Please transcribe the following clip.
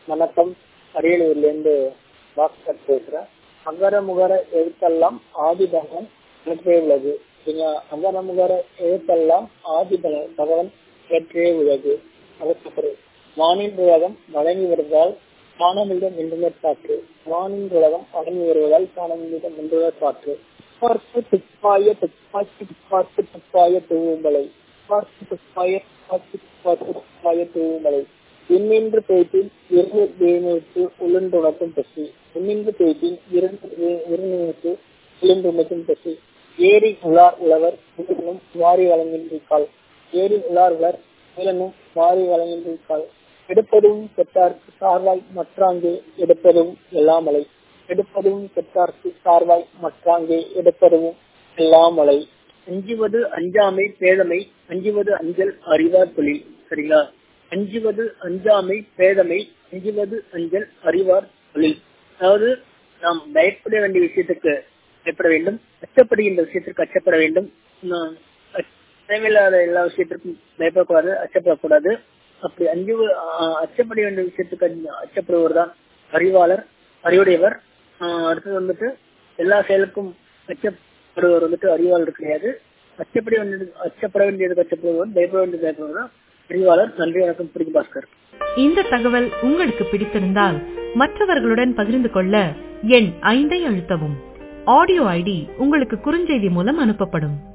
வணக்கம் அரியலூர்லேருந்து பாஸ்கர் பேசுகிறேன் அகர முகர எழுத்தெல்லாம் ஆதிபகவன் ஏற்றே உலகு சரிங்களா அகர முகர எழுத்தெல்லாம் ஆதிபக பகவன் ஏற்றே உலகு அதுக்கப்புறம் வானின் உலகம் வழங்கி வருவதால் வானமிடம் என்றுமே காற்று வானின் உலகம் வழங்கி வருவதால் வானமிடம் என்றுமே காற்று பார்த்து துப்பாய துப்பாக்கி துப்பாக்கு துப்பாய தூவுமலை பார்த்து துப்பாய துப்பாக்கி துப்பாக்கு துப்பாய தூவுமலை விண்ணின்று பேச்சின் இரண்டு வேணுக்கு உளுந்துணக்கும் பசி விண்ணின்று பேச்சின் இரண்டு இருநூறுக்கு உளுந்துணக்கும் பசி ஏரி உலார் உழவர் உலகனும் வாரி வழங்கின்றிருக்காள் ஏரி உலார் உலர் உலனும் வாரி வழங்கின்றிருக்காள் எடுப்பதும் பெற்றார்க்கு சார்வாய் மற்றாங்கே எடுப்பதும் எல்லாமலை எடுப்பதும் பெற்றார்க்கு சார்வாய் மற்றாங்கே எடுப்பதும் எல்லாமலை அஞ்சுவது அஞ்சாமை பேதமை அஞ்சுவது அஞ்சல் அறிவார் தொழில் சரிங்களா அஞ்சுவது அஞ்சாமை பேதமை அஞ்சுவது அஞ்சல் அறிவார் தொழில் அதாவது நாம் பயப்பட வேண்டிய விஷயத்துக்கு பயப்பட வேண்டும் அச்சப்படுகின்ற விஷயத்திற்கு அச்சப்பட வேண்டும் தேவையில்லாத எல்லா விஷயத்திற்கும் பயப்படக்கூடாது அச்சப்படக்கூடாது அப்படி அஞ்சு அச்சப்பட வேண்டிய விஷயத்துக்கு அச்சப்படுவர் தான் அறிவாளர் அறிவுடையவர் அடுத்தது வந்துட்டு எல்லா செயலுக்கும் அச்சப்படுவர் வந்துட்டு அறிவாளர் கிடையாது அச்சப்பட வேண்டியது அச்சப்பட வேண்டியதுக்கு அச்சப்படுவர் பயப்பட வேண்டியது பயப்படுவர் தான் அறிவாளர் நன்றி வணக்கம் பிடிக்கும் பாஸ்கர் இந்த தகவல் உங்களுக்கு பிடித்திருந்தால் மற்றவர்களுடன் பகிர்ந்து கொள்ள எண் ஐந்தை அழுத்தவும் ஆடியோ ஐடி உங்களுக்கு குறுஞ்செய்தி மூலம் அனுப்பப்படும்